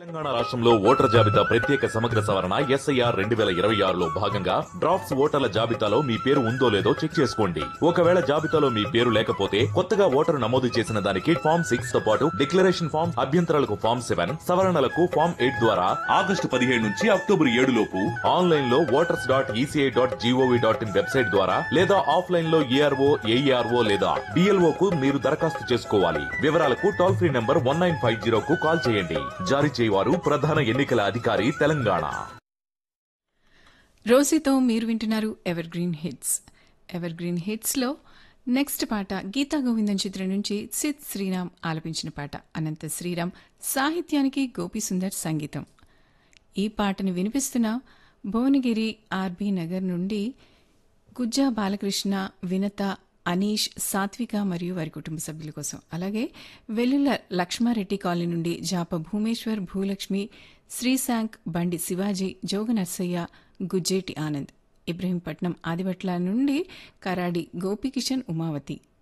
తెలంగాణ రాష్ట్రంలో ఓటర్ జాబితా ప్రత్యేక సమగ్ర సవరణ ఎస్ఐఆర్ రెండు వేల ఇరవై ఆరులో భాగంగా డ్రాఫ్ట్స్ ఓటర్ల జాబితాలో మీ పేరు ఉందో లేదో చెక్ చేసుకోండి ఒకవేళ జాబితాలో మీ పేరు లేకపోతే కొత్తగా ఓటరు నమోదు చేసిన దానికి ఫామ్ సిక్స్ తో పాటు డిక్లరేషన్ ఫామ్ అభ్యంతరాలకు ఫామ్ సెవెన్ సవరణలకు ఫామ్ ఎయిట్ ద్వారా ఆగస్టు పదిహేడు నుంచి అక్టోబర్ ఏడు లోపు ఆన్లైన్ లో voters dot ECI dot GOV dot in website ద్వారా లేదా ఆఫ్లైన్ లో ఏఆర్ఓ ఏఈఆర్ఓ లేదా డిఎల్ఓ కు మీరు దరఖాస్తు చేసుకోవాలి వివరాలకు toll free number one nine five zero కు కాల్ చేయండి జారీ చేయవారు ప్రధాన ఎన్నికల అధికారి తెలంగాణ రోజీతో మీరు వింటున్నారు evergreen hits evergreen హిట్స్లో నెక్స్ట్ పాట గీతా గోవిందం చిత్రం నుంచి సిద్ శ్రీరామ్ ఆలపించిన పాట అనంత శ్రీరామ్ సాహిత్యానికి గోపి సుందర్ సంగీతం ఈ పాటను వినిపిస్తున్న భువనగిరి ఆర్బీ నగర్ నుండి గుజ్జా బాలకృష్ణ వినత అనీష్ సాత్విక మరియు వారి కుటుంబ సభ్యుల కోసం అలాగే వెల్లుల లక్ష్మారెడ్డి కాలనీ నుండి జాప భూమేశ్వర్ భూలక్ష్మి శ్రీశాంక్ బండి శివాజీ జోగ నర్సయ్య గుజ్జేటి ఆనంద్ ఇబ్రహీంపట్నం ఆదిబట్ల నుండి కరాడి గోపికిషన్ ఉమావతి